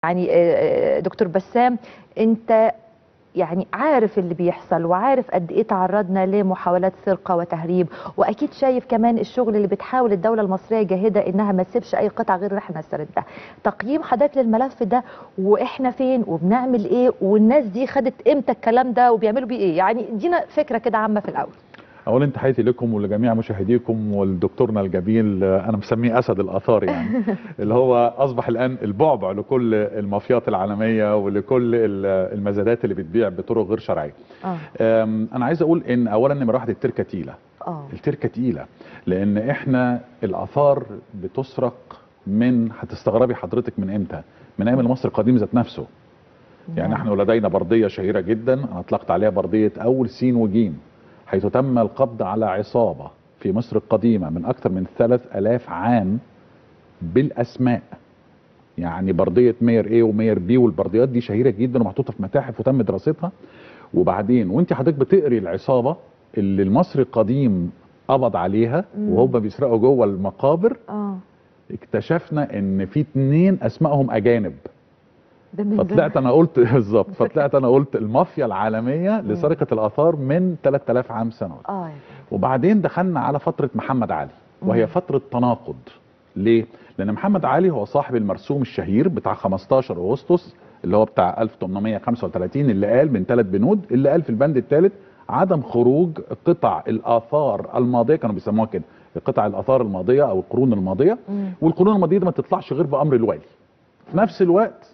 يعني آه، آه، دكتور بسام انت يعني عارف اللي بيحصل وعارف قد ايه تعرضنا لمحاولات سرقه وتهريب واكيد شايف كمان الشغل اللي بتحاول الدوله المصريه جاهده انها ما تسيبش اي قطعه غير احنا نستردها تقييم حضرتك للملف ده واحنا فين وبنعمل ايه والناس دي خدت امتى الكلام ده وبيعملوا بيه ايه يعني ادينا فكره كده عامه في الاول اولا تحياتي لكم ولجميع مشاهديكم ولدكتورنا الجميل آه، انا مسميه اسد الاثار يعني اللي هو اصبح الان البعبع لكل المافيات العالميه ولكل ال- المزادات اللي بتبيع بطرق غير شرعيه. اه آم، انا عايز اقول ان اولا نمره واحد التركه تقيله اه التركه تقيله لان احنا الاثار بتسرق من هتستغربي حضرتك من امتى؟ من ايام المصري القديم ذات نفسه. يعني نعم. نحن لدينا برديه شهيره جدا انا اطلقت عليها برديه اول سين وجيم حيث تم القبض على عصابه في مصر القديمه من اكثر من 3000 عام بالاسماء يعني برديه مير ايه ومير بي والبرديات دي شهيره جدا ومحطوطه في متاحف وتم دراستها وبعدين وانت حضرتك بتقري العصابه اللي المصري القديم قبض عليها مم. وهم بيسرقوا جوه المقابر اه اكتشفنا ان في اتنين اسمائهم اجانب ده من فطلعت انا قلت بالظبط فطلعت انا قلت المافيا العالميه لسرقه الاثار من 3000 عام سنوي اه وبعدين دخلنا على فتره محمد علي وهي مم. فتره تناقض ليه لان محمد علي هو صاحب المرسوم الشهير بتاع 15 اغسطس اللي هو بتاع 1835 اللي قال من ثلاث بنود اللي قال في البند الثالث عدم خروج قطع الاثار الماضيه كانوا بيسموها كده قطع الاثار الماضيه او القرون الماضيه مم. والقرون الماضيه دي ما تطلعش غير بامر الوالي في نفس الوقت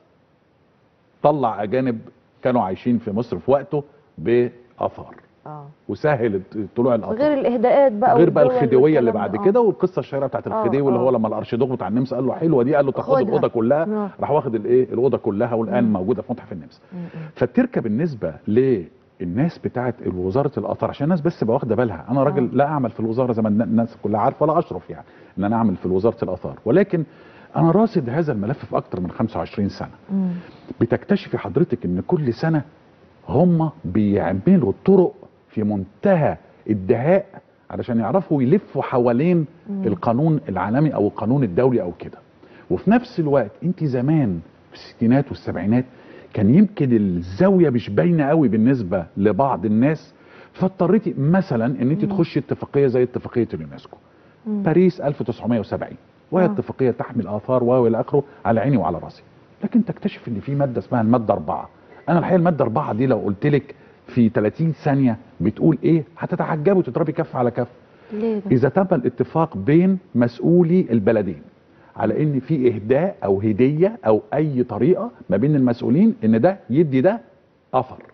طلع اجانب كانوا عايشين في مصر في وقته باثار اه وسهل طلوع الاثار غير الاهداءات بقى غير بقى والدول الخديويه اللي والكلام بعد ده. كده والقصه الشهيره بتاعت آه، الخديوي اللي آه. هو لما الارشيدوق بتاع النمسا قال له حلوه دي قال له تاخد خدها. الاوضه كلها آه. راح واخد الايه الاوضه كلها والان مم. موجوده في متحف النمسا م- م. فالتركه بالنسبه للناس بتاعت وزاره الاثار عشان الناس بس تبقى واخده بالها انا راجل آه. لا اعمل في الوزاره زي ما الناس كلها عارفه ولا اشرف يعني ان انا اعمل في وزاره الاثار ولكن انا راصد هذا الملف في اكتر من 25 سنه م. بتكتشفي حضرتك ان كل سنه هم بيعملوا طرق في منتهى الدهاء علشان يعرفوا يلفوا حوالين مم. القانون العالمي او القانون الدولي او كده وفي نفس الوقت انت زمان في الستينات والسبعينات كان يمكن الزاويه مش باينه قوي بالنسبه لبعض الناس فاضطريتي مثلا ان انت مم. تخشي اتفاقيه زي اتفاقيه اليونسكو م. باريس 1970 وهي آه. اتفاقيه تحمي الاثار والى اخره على عيني وعلى راسي لكن تكتشف ان في ماده اسمها الماده أربعة انا الحقيقه الماده أربعة دي لو قلت لك في 30 ثانيه بتقول ايه هتتعجبي وتضربي كف على كف ليه ده؟ اذا تم الاتفاق بين مسؤولي البلدين على ان في اهداء او هديه او اي طريقه ما بين المسؤولين ان ده يدي ده اثر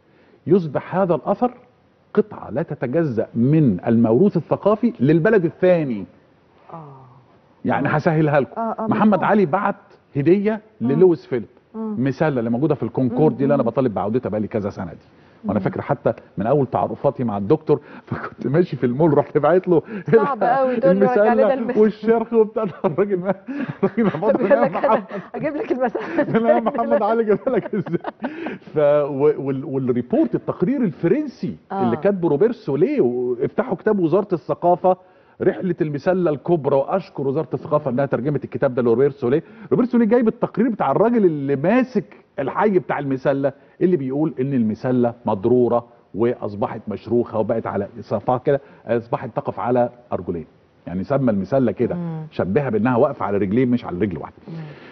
يصبح هذا الاثر قطعه لا تتجزا من الموروث الثقافي للبلد الثاني اه يعني هسهلها لكم آه، آه، محمد مفهوم. علي بعت هديه للويس فيليب مم. مسله اللي موجوده في الكونكورد دي اللي انا مم. بطالب بعودتها بقالي كذا سنه دي وانا مم. فاكر حتى من اول تعرفاتي مع الدكتور فكنت ماشي في المول رحت باعت له صعب قوي تقول له رجع لنا المسله المس- والشرخ وبتاع الراجل ما الراجل رفض بيقول يا لك انا محمد اجيب لك المسافه لا محمد علي جابها لك ازاي ف و- وال- والريبورت التقرير الفرنسي آه. اللي كاتبه روبرت سوليه وافتحوا كتاب وزاره الثقافه رحله المسله الكبرى واشكر وزاره الثقافه انها ترجمت الكتاب ده لروبرت سوليه روبرت سوليه جايب التقرير بتاع الراجل اللي ماسك الحي بتاع المسله اللي بيقول ان المسله مضروره واصبحت مشروخه وبقت على صفها كده اصبحت تقف على ارجلين يعني سمى المسله كده مم. شبهها بانها واقفه على رجلين مش على رجل واحده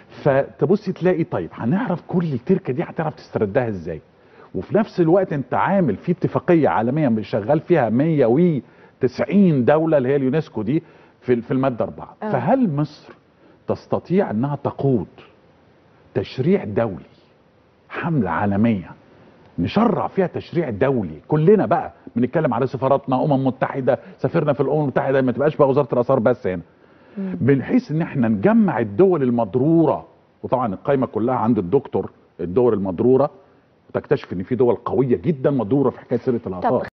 فتبصي تلاقي طيب هنعرف كل التركه دي هتعرف تستردها ازاي وفي نفس الوقت انت عامل في اتفاقيه عالميه شغال فيها 190 دوله اللي هي اليونسكو دي في في الماده اربعه آه. فهل مصر تستطيع انها تقود تشريع دولي حمله عالميه نشرع فيها تشريع دولي كلنا بقى بنتكلم على سفاراتنا امم متحده سافرنا في الامم المتحده ما تبقاش بقى وزاره الاثار بس هنا مم. بنحيث ان احنا نجمع الدول المضروره وطبعا القائمه كلها عند الدكتور الدول المضروره تكتشف ان في دول قويه جدا مضروره في حكايه سرقه الاثار